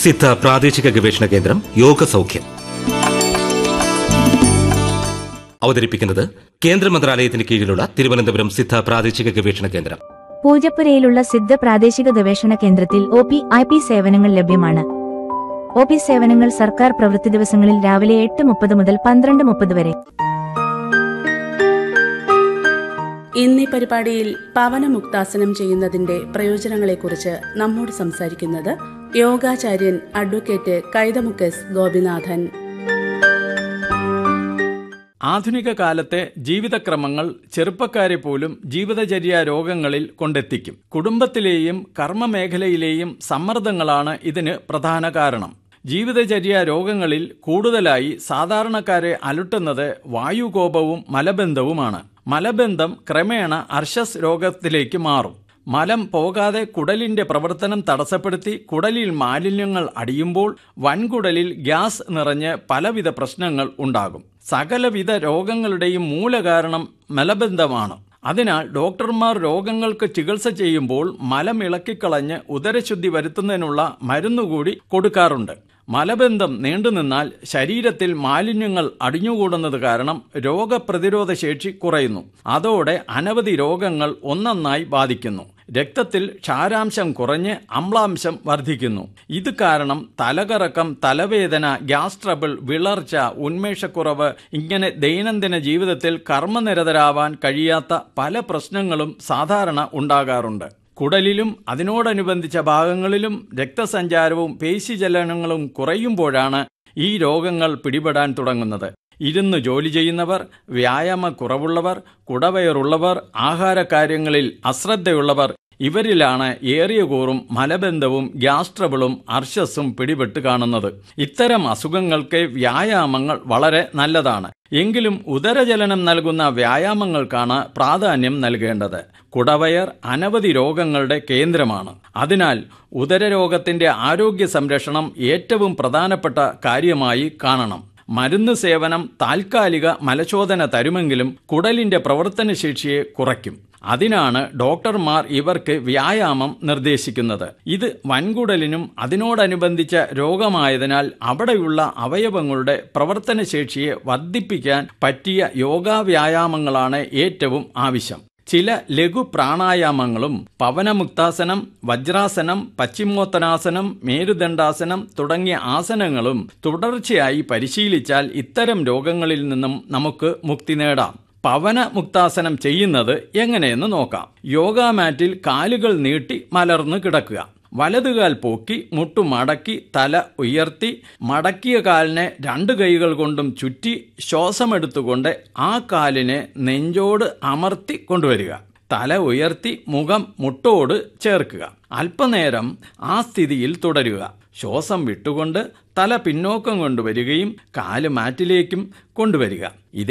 സിദ്ധ പ്രാദേശിക ഗവേഷണ കേന്ദ്രം യോഗ സൗഖ്യം അവതരിപ്പിക്കുന്നത് കേന്ദ്ര മന്ത്രാലയത്തിന് കീഴിലുള്ള തിരുവനന്തപുരം സിദ്ധ പ്രാദേശിക ഗവേഷണ കേന്ദ്രം പൂജപ്പുരയിലുള്ള സിദ്ധ പ്രാദേശിക ഗവേഷണ കേന്ദ്രത്തിൽ ഒ പി ഐ പി സേവനങ്ങൾ ലഭ്യമാണ് ഒ പി സേവനങ്ങൾ സർക്കാർ പ്രവൃത്തി ദിവസങ്ങളിൽ രാവിലെ എട്ട് മുപ്പത് മുതൽ പന്ത്രണ്ട് മുപ്പത് വരെ ഇന്നീ പരിപാടിയിൽ പവനമുക്താസനം ചെയ്യുന്നതിന്റെ പ്രയോജനങ്ങളെക്കുറിച്ച് നമ്മോട് സംസാരിക്കുന്നത് യോഗാചാര്യൻ അഡ്വക്കേറ്റ് കൈതമുക്കസ് ഗോപിനാഥൻ ആധുനിക കാലത്തെ ജീവിതക്രമങ്ങൾ ചെറുപ്പക്കാരെ പോലും ജീവിതചര്യ രോഗങ്ങളിൽ കൊണ്ടെത്തിക്കും കുടുംബത്തിലെയും കർമ്മമേഖലയിലെയും സമ്മർദ്ദങ്ങളാണ് ഇതിന് പ്രധാന കാരണം ജീവിതചര്യ രോഗങ്ങളിൽ കൂടുതലായി സാധാരണക്കാരെ അലുട്ടുന്നത് വായുകോപവും മലബന്ധവുമാണ് മലബന്ധം ക്രമേണ അർശസ് രോഗത്തിലേക്ക് മാറും മലം പോകാതെ കുടലിന്റെ പ്രവർത്തനം തടസ്സപ്പെടുത്തി കുടലിൽ മാലിന്യങ്ങൾ അടിയുമ്പോൾ വൻകുടലിൽ ഗ്യാസ് നിറഞ്ഞ് പലവിധ പ്രശ്നങ്ങൾ ഉണ്ടാകും സകലവിധ രോഗങ്ങളുടെയും മൂലകാരണം മലബന്ധമാണ് അതിനാൽ ഡോക്ടർമാർ രോഗങ്ങൾക്ക് ചികിത്സ ചെയ്യുമ്പോൾ മലം ഇളക്കിക്കളഞ്ഞ് ഉദരശുദ്ധി വരുത്തുന്നതിനുള്ള മരുന്നുകൂടി കൊടുക്കാറുണ്ട് മലബന്ധം നീണ്ടുനിന്നാൽ ശരീരത്തിൽ മാലിന്യങ്ങൾ അടിഞ്ഞുകൂടുന്നത് കാരണം രോഗപ്രതിരോധ ശേഷി കുറയുന്നു അതോടെ അനവധി രോഗങ്ങൾ ഒന്നൊന്നായി ബാധിക്കുന്നു രക്തത്തിൽ ക്ഷാരാംശം കുറഞ്ഞ് അമ്ലാംശം വർദ്ധിക്കുന്നു ഇത് കാരണം തലകറക്കം തലവേദന ഗ്യാസ് ട്രബിൾ വിളർച്ച ഉന്മേഷക്കുറവ് ഇങ്ങനെ ദൈനംദിന ജീവിതത്തിൽ കർമ്മനിരതരാവാൻ കഴിയാത്ത പല പ്രശ്നങ്ങളും സാധാരണ ഉണ്ടാകാറുണ്ട് കുടലിലും അതിനോടനുബന്ധിച്ച ഭാഗങ്ങളിലും രക്തസഞ്ചാരവും പേശിചലനങ്ങളും കുറയുമ്പോഴാണ് ഈ രോഗങ്ങൾ പിടിപെടാൻ തുടങ്ങുന്നത് ഇരുന്ന് ജോലി ചെയ്യുന്നവർ വ്യായാമക്കുറവുള്ളവർ കുടവയറുള്ളവർ ആഹാരകാര്യങ്ങളിൽ അശ്രദ്ധയുള്ളവർ ഇവരിലാണ് ഏറിയ കൂറും മലബന്ധവും ഗ്യാസ് ട്രബിളും അർശസും പിടിപെട്ട് കാണുന്നത് ഇത്തരം അസുഖങ്ങൾക്ക് വ്യായാമങ്ങൾ വളരെ നല്ലതാണ് എങ്കിലും ഉദരചലനം നൽകുന്ന വ്യായാമങ്ങൾക്കാണ് പ്രാധാന്യം നൽകേണ്ടത് കുടവയർ അനവധി രോഗങ്ങളുടെ കേന്ദ്രമാണ് അതിനാൽ ഉദരരോഗത്തിന്റെ ആരോഗ്യ സംരക്ഷണം ഏറ്റവും പ്രധാനപ്പെട്ട കാര്യമായി കാണണം മരുന്ന് സേവനം താൽക്കാലിക മലശോധന തരുമെങ്കിലും കുടലിന്റെ പ്രവർത്തനശേഷിയെ കുറയ്ക്കും അതിനാണ് ഡോക്ടർമാർ ഇവർക്ക് വ്യായാമം നിർദ്ദേശിക്കുന്നത് ഇത് വൻകുടലിനും അതിനോടനുബന്ധിച്ച രോഗമായതിനാൽ അവിടെയുള്ള അവയവങ്ങളുടെ പ്രവർത്തനശേഷിയെ വർദ്ധിപ്പിക്കാൻ പറ്റിയ യോഗാ വ്യായാമങ്ങളാണ് ഏറ്റവും ആവശ്യം ചില ലഘു പ്രാണായാമങ്ങളും പവനമുക്താസനം വജ്രാസനം പശ്ചിമോത്തനാസനം മേരുദണ്ഡാസനം തുടങ്ങിയ ആസനങ്ങളും തുടർച്ചയായി പരിശീലിച്ചാൽ ഇത്തരം രോഗങ്ങളിൽ നിന്നും നമുക്ക് മുക്തി നേടാം പവന മുക്താസനം ചെയ്യുന്നത് എങ്ങനെയെന്ന് നോക്കാം യോഗാ മാറ്റിൽ കാലുകൾ നീട്ടി മലർന്നു കിടക്കുക വലതുകാൽ പോക്കി മുട്ടു മടക്കി തല ഉയർത്തി മടക്കിയ കാലിനെ രണ്ട് കൈകൾ കൊണ്ടും ചുറ്റി ശ്വാസമെടുത്തുകൊണ്ട് ആ കാലിനെ നെഞ്ചോട് അമർത്തി കൊണ്ടുവരിക തല ഉയർത്തി മുഖം മുട്ടോട് ചേർക്കുക അല്പനേരം ആ സ്ഥിതിയിൽ തുടരുക ശ്വാസം വിട്ടുകൊണ്ട് തല പിന്നോക്കം കൊണ്ടുവരികയും കാല് മാറ്റിലേക്കും കൊണ്ടുവരിക